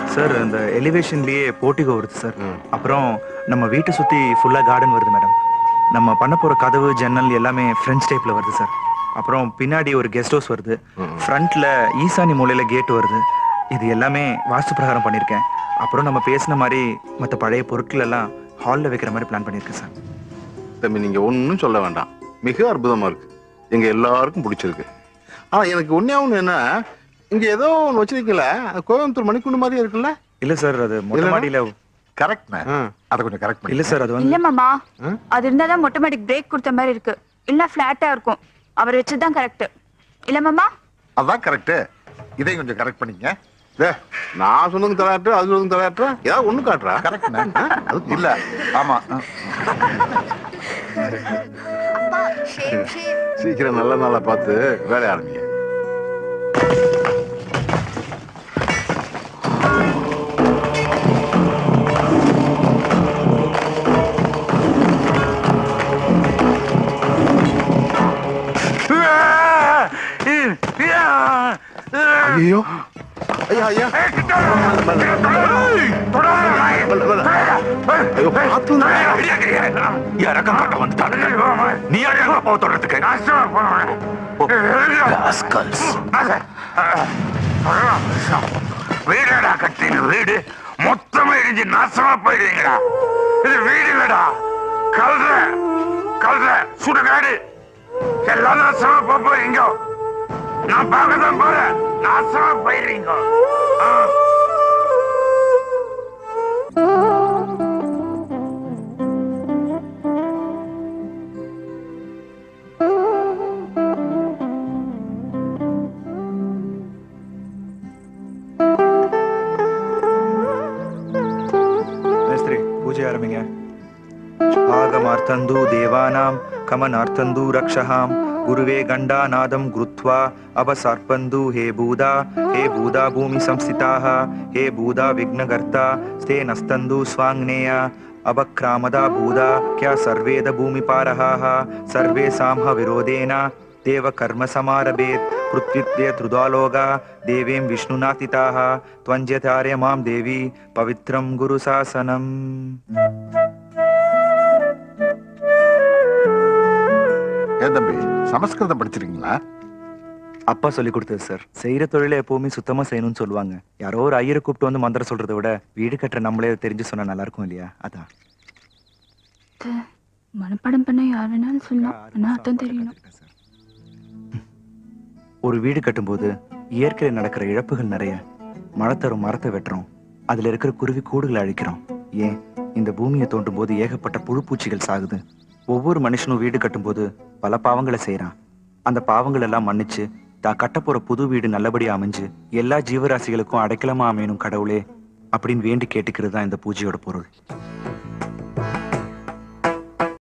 Sir இந்த எலிவேஷன்லயே portico வருது sir ம். அப்புறம் நம்ம வீட்டை சுத்தி ஃபுல்லா கார்டன் வருது மேடம் நம்ம பண்ண போற கதவு ஜன்னல் எல்லாமே ஃப்ரெஞ்ச் டைப்ல வருது சார் அப்புறம் பின்னாடி ஒரு கெஸ்ட் ஹவுஸ் வருது ம். ஃப்ரண்ட்ல ஈசானி மூலையில கேட் வருது இது எல்லாமே வாஸ்து பிரகாரம் பண்ணியிருக்கேன் அப்புறம் நம்ம பேசின மாதிரி மற்ற பழைய பொருட்கள் எல்லாம் ஹாலில் வைக்கிற மாதிரி பிளான் பண்ணியிருக்கேன் சார் தம்பி நீங்க ஒன்றும் சொல்ல வேண்டாம் மிக அற்புதமா இருக்கு எங்க எல்லாருக்கும் பிடிச்சிருக்கு ஆனா எனக்கு ஒன்னே ஒண்ணு என்ன இங்க ஏதோ ஒன்று வச்சிருக்கீங்கள அது கோயம்புத்தூர் மணிக்குண்டு மாதிரி இருக்குல்ல இல்ல சார் அது மொட்டை இல்லைன்னா? மாடியில கரெக்ட்ண்ணே அதை கொஞ்சம் கரெக்ட் பண்ணி இல்ல சார் அது வந்து இல்ல மாமா ஆ? அது இருந்தாதான் மொட்டமேட்டிக் பிரேக் கொடுத்த மாதிரி இருக்கு இல்ல பிளாட்டா இருக்கும் அவர் வச்சதுதான் கரெக்ட் இல்ல மாமா அதான் கரெக்ட் இதையும் கொஞ்சம் கரெக்ட் பண்ணிக்க டே, நான் சொன்னது தலையாட்டு அது சொன்னது தலையாட்டு ஏதாவது ஒண்ணு காட்டுறா கரெக்ட்ண்ணே இல்ல ஆமா அப்பா ஷேப் ஷேப் சீக்கிரம் நல்ல நாளா பார்த்து வேலைய ஆரம்பிங்க ஐயோ ஐயா ஐயா ஐயோ பார்த்து இறக்கம் கட்ட வந்துட்டானுங்க நீ அழகா போக தொடர்றதுக்கு Rascals. வீடடா கட்டின வீடு மொத்தமா இடிஞ்சு நாசமா போயிடுவீங்களா இது வீடு இல்லடா கல்ற கல்ற சுடுகாடு எல்லாம் நாசமா போக போறீங்க நான் பார்க்க தான் போறேன் நாசமா போயிடுறீங்க ஆ. மேஸ்திரி பூஜை ஆரம்பிங்க ஆகமார்த்தந்து தேவானாம் கமனார்த்தந்து ரக்ஷகாம் குருவே கண்டாநாதம் குருத்வா அபசர்ப்பந்து ஹே பூதா ஹே பூதா பூமி சம்ஸ்திதாக ஹே பூதா விக்னகர்த்தா ஸ்தே நஸ்தந்து ஸ்வாங்னேய அபக்ராமதா பூதா கியா சர்வேத பூமிபாரஹாः சர்வேசாம் ஹ விரோதேன தேவ கர்ம சமாரபேத் पृथ्वीत्य त्रुदालोगा देवीं विष्णुनातिताः त्वञ्जतार्य मां देवी पवित्रं गुरुशासनम् ஏன் தம்பி சமஸ்கிருதம் படிச்சிருக்கீங்களா அப்பா சொல்லி கொடுத்தது சார் செய்யற தொழிலை எப்பவுமே சுத்தமா செய்யணும்னு சொல்லுவாங்க யாரோ ஒரு ஐயரை கூப்பிட்டு வந்து மந்திரம் சொல்றதை விட வீடு கட்டுற நம்மளே தெரிஞ்சு சொன்னா நல்லா இருக்கும் இல்லையா அதான் மனப்பாடம் பண்ண யார் வேணாலும் சொல்லலாம் ஆனா அர்த்தம் தெரியணும் ஒரு வீடு கட்டும்போது இயற்கையில் நடக்கிற இழப்புகள் நிறைய மழை தரும் மரத்தை வெட்டுறோம் அதுல இருக்கிற குருவி கூடுகளை அழிக்கிறோம் ஏன் இந்த பூமியை தோண்டும் போது ஏகப்பட்ட புழு பூச்சிகள் சாகுது ஒவ்வொரு மனுஷனும் வீடு கட்டும்போது பல பாவங்களை செய்றான் அந்த பாவங்கள் எல்லாம் மன்னிச்சு தான் கட்ட போற புது வீடு நல்லபடியா அமைஞ்சு எல்லா ஜீவராசிகளுக்கும் அடைக்கலமா அமையணும் கடவுளே அப்படின்னு வேண்டி கேட்டுக்கிறது தான் இந்த பூஜையோட பொருள்